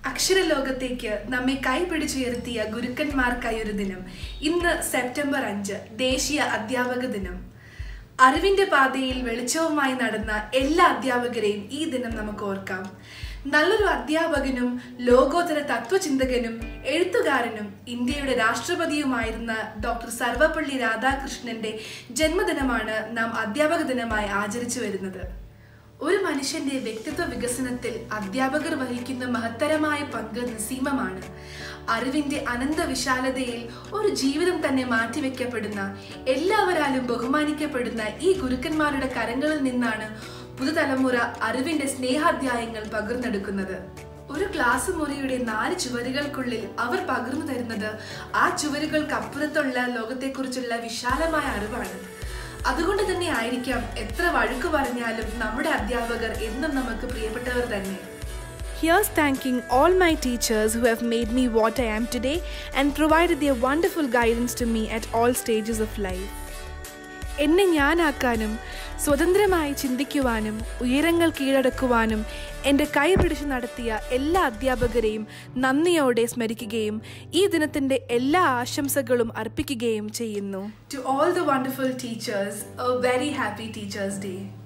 അക്ഷരലോകത്തേക്ക് നമ്മെ കൈപിടിച്ചുയർത്തിയ ഗുരുക്കന്മാർക്കായി ഒരു ദിനം ഇന്ന് സെപ്റ്റംബർ അഞ്ച് ദേശീയ അധ്യാപക ദിനം അറിവിന്റെ പാതയിൽ വെളിച്ചവുമായി നടന്ന എല്ലാ അധ്യാപകരെയും ഈ ദിനം നമുക്ക് ഓർക്കാം നല്ലൊരു അധ്യാപകനും ലോകോത്തര തത്വചിന്തകനും എഴുത്തുകാരനും ഇന്ത്യയുടെ രാഷ്ട്രപതിയുമായിരുന്ന ഡോക്ടർ സർവപ്പള്ളി രാധാകൃഷ്ണന്റെ ജന്മദിനമാണ് നാം അധ്യാപക ദിനമായി ആചരിച്ചു വരുന്നത് ഒരു മനുഷ്യന്റെ വ്യക്തിത്വ വികസനത്തിൽ അധ്യാപകർ വഹിക്കുന്ന മഹത്തരമായ പങ്ക് നിസീമമാണ് അറിവിന്റെ അനന്ത വിശാലതയിൽ ഒരു ജീവിതം തന്നെ മാറ്റിവെക്കപ്പെടുന്ന എല്ലാവരാലും ബഹുമാനിക്കപ്പെടുന്ന ഈ ഗുരുക്കന്മാരുടെ കരങ്ങളിൽ നിന്നാണ് പുതുതലമുറ അറിവിന്റെ സ്നേഹാധ്യായങ്ങൾ പകർന്നെടുക്കുന്നത് ഒരു ക്ലാസ് മുറിയുടെ നാല് ചുവരുകൾക്കുള്ളിൽ അവർ പകർന്നു തരുന്നത് ആ ചുവരുകൾക്കപ്പുറത്തുള്ള ലോകത്തെക്കുറിച്ചുള്ള വിശാലമായ അറിവാണ് അതുകൊണ്ട് തന്നെ ആയിരിക്കാം എത്ര വഴുക്ക് പറഞ്ഞാലും നമ്മുടെ അധ്യാപകർ എന്നും നമുക്ക് പ്രിയപ്പെട്ടവർ തന്നെ Here's thanking all my teachers who have made me what I am today and provided their wonderful guidance to me at all stages of life. എന്നെ ഞാനാക്കാനും സ്വതന്ത്രമായി ചിന്തിക്കുവാനും ഉയരങ്ങൾ കീഴടക്കുവാനും എൻ്റെ കൈ പിടിച്ചു നടത്തിയ എല്ലാ അധ്യാപകരെയും നന്ദിയോടെ സ്മരിക്കുകയും ഈ ദിനത്തിൻ്റെ എല്ലാ ആശംസകളും അർപ്പിക്കുകയും ചെയ്യുന്നു To all the wonderful teachers, a very happy Teachers' Day.